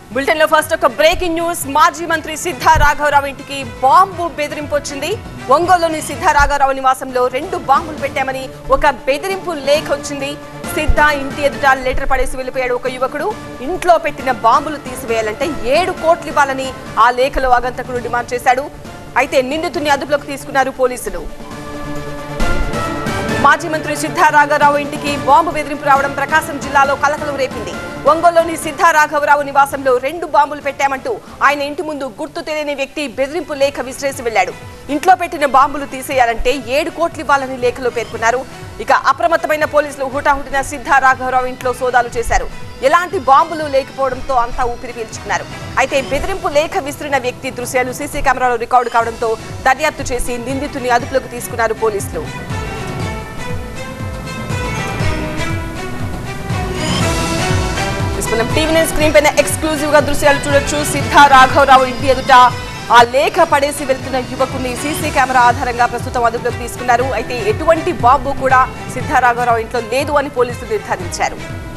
bulletin లో first ఒక breaking news మాజీ మంత్రి సిద్ధా రాఘవరావు ఇంటికి బాంబు బెదిరింపు వచ్చింది ఒంగోలులోని సిద్ధా రాఘవరావు నివాసంలో రెండు బాంబులు పెట్టామని ఒక బెదిరింపు లేఖ వచ్చింది సిద్ధా ఇంటి ఎదుట లెటర్ పడేసి వెళ్ళిపోయాడు ఒక యువకుడు ఇంట్లో పెట్టిన బాంబులు తీసివేయాలంటే ఏడు కోట్లు ఇవ్వాలని ఆ లేఖలో ఆగంతకుడు డిమాండ్ చేశాడు అయితే నిందితుడిని అదుపులోకి తీసుకున్నారు పోలీసులు మాజీ మంత్రి సిద్ధా రాఘవరావు ఇంటికి బాంబు బెదిరింపు రావడం ప్రకాశం జిల్లాలో కలకలం రేపింది ఒంగోలులోని సిద్ధా రాఘవరావు నివాసంలో రెండు బాంబులు పెట్టామంటూ ఆయన ఇంటి ముందు గుర్తు తెలియని వ్యక్తి బెదిరింపు లేఖ విసిరేసి వెళ్లాడు ఇంట్లో పెట్టిన బాంబులు తీసేయాలంటే ఏడు కోట్లు ఇవ్వాలని లేఖలో పేర్కొన్నారు ఇక అప్రమత్తమైన పోలీసులు హుటాహుటిన సిద్ధా రాఘవరావు ఇంట్లో సోదాలు చేశారు ఎలాంటి బాంబులు లేకపోవడంతో అంతా ఊపిరి పీల్చుకున్నారు అయితే బెదిరింపు లేఖ విసిరిన వ్యక్తి దృశ్యాలు సీసీ కెమెరాలో రికార్డు కావడంతో దర్యాప్తు చేసి నిందితుని అదుపులోకి తీసుకున్నారు పోలీసులు మనం టీవీ నైన్ స్క్రీన్ పైన ఎక్స్క్లూజివ్ గా దృశ్యాలు చూడొచ్చు సిద్ధా రాఘవరావు ఇంటి ఎదుట ఆ లేఖ పడేసి వెళ్తున్న యువకుని సీసీ కెమెరా ఆధారంగా ప్రస్తుతం అదుపులోకి తీసుకున్నారు అయితే ఎటువంటి బాంబు కూడా సిద్ధా రాఘవరావు ఇంట్లో లేదు అని పోలీసులు నిర్ధారించారు